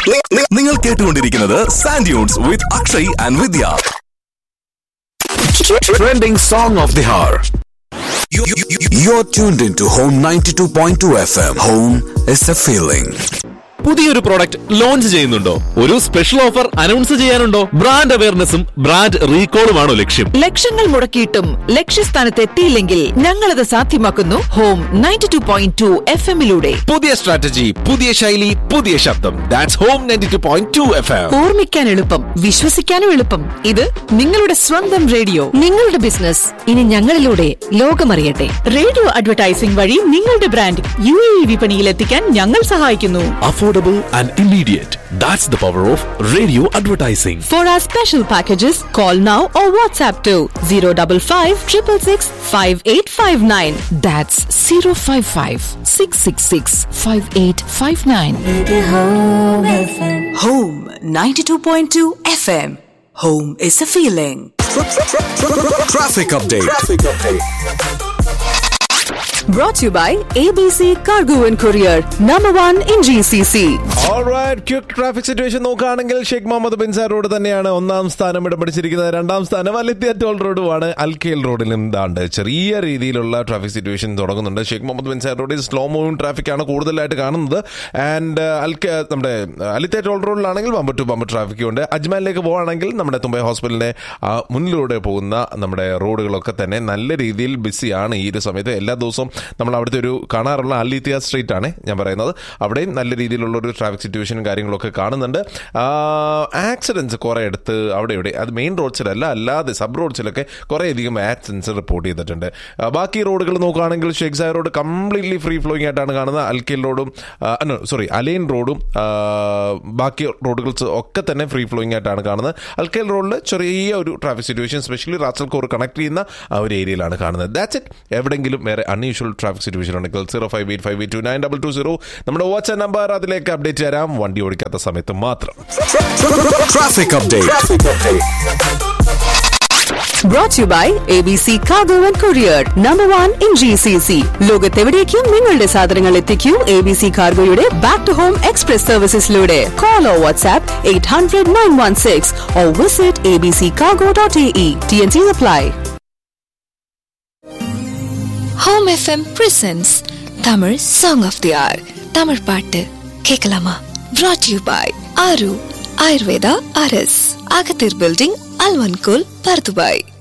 നി- നിങ്ങൾ കേട്ടുകൊണ്ടിരിക്കുന്നത് Sandunes with Akshay and Vidya Trending song of the hour. You- you- you- You're tuned into Home 92.2 FM. Home is a feeling. പുതിയൊരു product launch ചെയ്യുന്നുണ്ടോ ഒരു special offer announce ചെയ്യാനുണ്ടോ brand അവയർനെസ്സും brand റീകോളുമാണോ ലക്ഷ്യം ലക്ഷങ്ങൾ മുടക്കിയിട്ടും ലക്ഷ്യസ്ഥാനത്ത് എത്തിയില്ലെങ്കിൽ ഞങ്ങളത് സാധ്യമാക്കുന്നു Home ninety two point two F എമ്മിലൂടെ പുതിയ സ്ട്രാറ്റജി പുതിയ ശൈലി പുതിയ ശബ്ദം that's Home ninety two point two F M ഓർമ്മിക്കാൻ എളുപ്പം വിശ്വസിക്കാനും എളുപ്പം ഇത് നിങ്ങളുടെ സ്വന്തം റേഡിയോ നിങ്ങളുടെ ബിസിനസ് ഇനി ഞങ്ങളിലൂടെ ലോകമറിയട്ടെ റേഡിയോ അഡ്വർടൈസിംഗ് വഴി നിങ്ങളുടെ ബ്രാൻഡ് യു എ വിപണിയിൽ എത്തിക്കാൻ ഞങ്ങൾ സഹായിക്കുന്നു affordable and immediate that's the power of radio advertising for our special packages call now or WhatsApp two zero double five triple six five eight five nine that's zero five five six six six five eight five nine Home 92.2 FM. Home is a feeling. Traffic update. Brought to you by ABC Cargo and Courier, number one in GCC. Quick traffic situation നോക്കുകയാണെങ്കിൽ Sheikh Muhammad ബിൻസാർ road തന്നെയാണ് ഒന്നാം സ്ഥാനം ഇടം പിടിച്ചിരിക്കുന്നത് രണ്ടാം സ്ഥാനം അലിത്യ toll റോഡുമാണ് അൽക്കേൽ റോഡിലും ദാണ്ട് ചെറിയ രീതിയിലുള്ള ട്രാഫിക് സിറ്റുവേഷൻ തുടങ്ങുന്നുണ്ട് ഷെയ്ഖ് മുഹമ്മദ് ബിൻസാർ റോഡിൽ സ്ലോ മൂവിംഗ് ട്രാഫിക് ആണ് കൂടുതലായിട്ട് കാണുന്നത് ആൻഡ് അൽക്ക നമ്മുടെ അലിത്യ ടോൾ റോഡിലാണെങ്കിൽ ബമ്പർ ടു ബമ്പർ ട്രാഫിക് ഉണ്ട് അജ്മാനിലേക്ക് പോവുകയാണെങ്കിൽ നമ്മുടെ തുമ്പൈ ഹോസ്പിറ്റലിന്റെ ആ, മുന്നിലൂടെ പോകുന്ന നമ്മുടെ റോഡുകളൊക്കെ തന്നെ നല്ല രീതിയിൽ ബിസിയാണ് ഈ ഒരു സമയത്ത് എല്ലാ ദിവസവും നമ്മൾ അവിടുത്തെ ഒരു കാണാറുള്ള അലിത്യ സ്ട്രീറ്റ് ആണ് ഞാൻ പറയുന്നത് അവിടെയും നല്ല രീതിയിലുള്ള ഒരു ട്രാഫിക് സിറ്റുവേഷനും കാര്യങ്ങളൊക്കെ കാണുന്നുണ്ട് ആക്സിഡൻസ് കുറേ അടുത്ത് അവിടെ ഇവിടെ അത് മെയിൻ റോഡ്സിലല്ല അല്ലാതെ സബ് റോഡ്സിലൊക്കെ കുറേ അധികം ആക്സിഡൻസ് റിപ്പോർട്ട് ചെയ്തിട്ടുണ്ട് ആ, ബാക്കി റോഡുകൾ നോക്കുകയാണെങ്കിൽ Sheikh Zayed road completely free flowing ആയിട്ടാണ് കാണുന്നത് അൽക്കേൽ റോഡും സോറി അലൈൻ റോഡും ആ, ബാക്കി റോഡുകൾ ഒക്കെ തന്നെ ഫ്രീ ഫ്ലോയിങ് ആയിട്ടാണ് കാണുന്നത് അൽക്കേൽ റോഡിൽ ചെറിയ ഒരു traffic situation specially Ras Al Khor connect ചെയ്യുന്ന ആ ഒരു ഏരിയയിലാണ് കാണുന്നത് ദാറ്റ്സ് ഇറ്റ് എവിടെയെങ്കിലും വേറെ അൺയൂഷ്വൽ ട്രാഫിക് സിറ്റുവേഷൻ ഉണ്ടെങ്കിൽ zero five eight five eight two nine double two zero നമ്മുടെ വാട്സ്ആപ്പ് നമ്പർ അതിലേക്ക് അപ്ഡേറ്റ് തരാം വണ്ടി ഓടിക്കാത്ത സമയത്ത് മാത്രം Traffic update. Brought to you by ABC Cargo and Courier, number one in GCC. ലോകത്തെവിടേക്കും നിങ്ങളുടെ സാധനങ്ങൾ എത്തിക്കൂ എ ബി സി കാർഗോയുടെ ബാക്ക് ടു ഹോം എക്സ്പ്രസ് സർവീസസിലൂടെ call or WhatsApp eight hundred nine one six or visit A B C cargo dot A E T N C apply Home FM presents Tamil song of the hour Tamil பாட்டு கேட்கலாமா brought you by Aaru Ayurveda அரஸ் அகத்தீர் building அல்வன்கோல் Bur Dubai